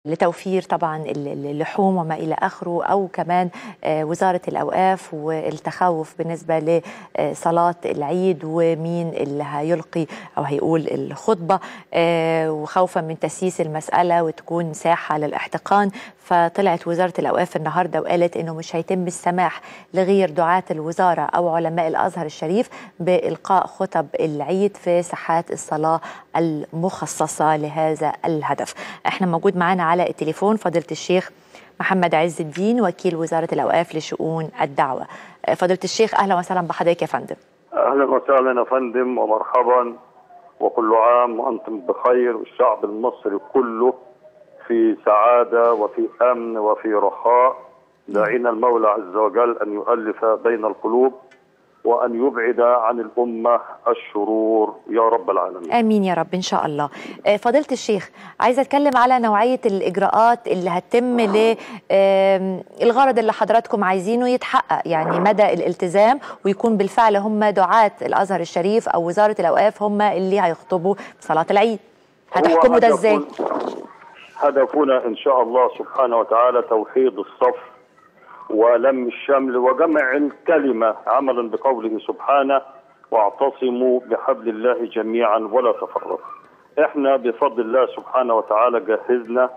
لتوفير طبعا اللحوم وما الى اخره او كمان وزاره الاوقاف والتخوف بالنسبه لصلاه العيد ومين اللي هيلقي او هيقول الخطبه وخوفا من تسييس المساله وتكون ساحه للاحتقان فطلعت وزاره الاوقاف النهارده وقالت انه مش هيتم السماح لغير دعاه الوزاره او علماء الازهر الشريف بالقاء خطب العيد في ساحات الصلاه المخصصه لهذا الهدف. احنا موجود معانا على التليفون فضيله الشيخ محمد عز الدين وكيل وزاره الاوقاف لشؤون الدعوه. فضيله الشيخ اهلا وسهلا بحضرتك يا فندم. اهلا وسهلا يا فندم ومرحبا وكل عام وانتم بخير والشعب المصري كله في سعاده وفي امن وفي رخاء داعين المولى عز وجل ان يؤلف بين القلوب وأن يبعد عن الأمة الشرور يا رب العالمين آمين يا رب إن شاء الله فضيلة الشيخ عايزة أتكلم على نوعية الإجراءات اللي هتتم للغرض اللي حضراتكم عايزينه يتحقق يعني مدى الالتزام ويكون بالفعل هم دعاة الأزهر الشريف أو وزارة الأوقاف هم اللي هيخطبوا صلاة العيد هتحكموا ده إزاي؟ هدفنا إن شاء الله سبحانه وتعالى توحيد الصف ولم الشمل وجمع الكلمة عملا بقوله سبحانه واعتصموا بحبل الله جميعا ولا تفرقوا احنا بفضل الله سبحانه وتعالى جهزنا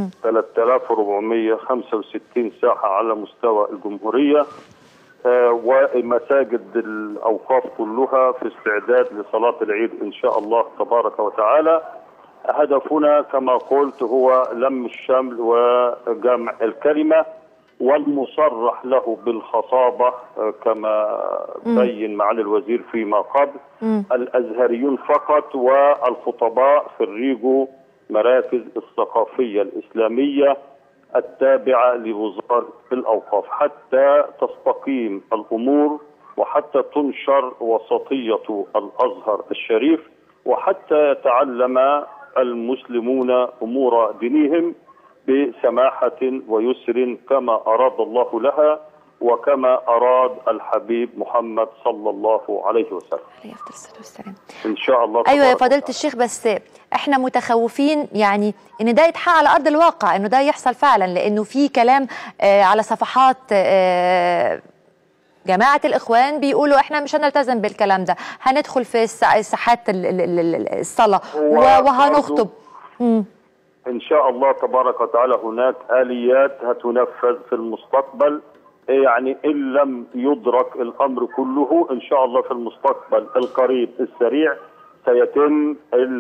3465 ساحة على مستوى الجمهورية آه ومساجد الأوقاف كلها في استعداد لصلاة العيد إن شاء الله تبارك وتعالى هدفنا كما قلت هو لم الشمل وجمع الكلمة والمصرح له بالخطابة كما بين معالي الوزير فيما قبل م. الأزهريون فقط والخطباء خريجوا مراكز الثقافية الإسلامية التابعة لوزارة الأوقاف حتى تستقيم الأمور وحتى تنشر وسطية الأزهر الشريف وحتى يتعلم المسلمون أمور دينهم بسماحة ويسر كما أراد الله لها وكما أراد الحبيب محمد صلى الله عليه وسلم عليه الصلاة والسلام إن شاء الله أيوة يا فضيلة الشيخ بس احنا متخوفين يعني ان ده يتحقق على ارض الواقع انه ده يحصل فعلا لانه في كلام آه على صفحات آه جماعة الإخوان بيقولوا إحنا مش هنلتزم بالكلام ده هندخل في ساحات الصلاة وهنخطب مم. ان شاء الله تبارك وتعالى هناك اليات هتنفذ في المستقبل يعني ان لم يدرك الامر كله ان شاء الله في المستقبل القريب السريع سيتم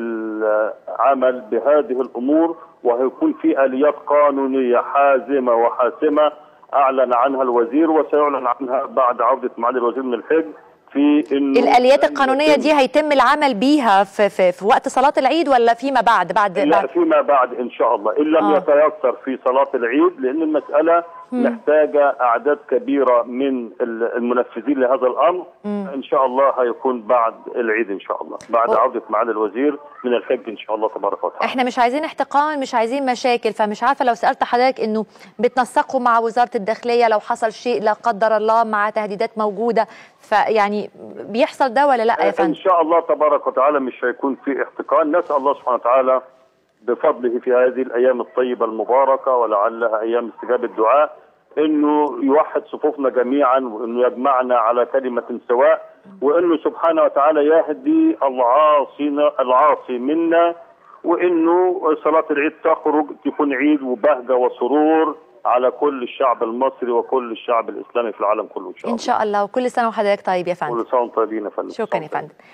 العمل بهذه الامور وهيكون في اليات قانونيه حازمه وحاسمه اعلن عنها الوزير وسيعلن عنها بعد عوده معالي الوزير من الحج في انه الاليات القانونيه دي هيتم العمل بيها في, في, في وقت صلاه العيد ولا فيما بعد بعد لا بعد فيما بعد ان شاء الله ان لم آه. يتيسر في صلاه العيد لان المساله مم. محتاجه اعداد كبيره من المنفذين لهذا الامر مم. ان شاء الله هيكون بعد العيد ان شاء الله بعد و- عوده معالي الوزير من الحج ان شاء الله تبارك وتعالى احنا مش عايزين احتقان مش عايزين مشاكل فمش عارفه لو سالت حضرتك انه بتنسقوا مع وزاره الداخليه لو حصل شيء لا قدر الله مع تهديدات موجوده فيعني بيحصل ده ولا لا يا ان فندم؟ شاء الله تبارك وتعالى مش هيكون في احتقان نسال الله سبحانه وتعالى بفضله في هذه الايام الطيبه المباركه ولعلها ايام استجابه الدعاء انه يوحد صفوفنا جميعا وانه يجمعنا على كلمه سواء وانه سبحانه وتعالى يهدي العاصي العاصي منا وانه صلاه العيد تخرج تكون عيد وبهجه وسرور على كل الشعب المصري وكل الشعب الاسلامي في العالم كله ان شاء الله ان شاء الله وكل سنه وحضرتك طيب يا فندم كل سنه وانتم طيبين يا فندم شكرا يا فندم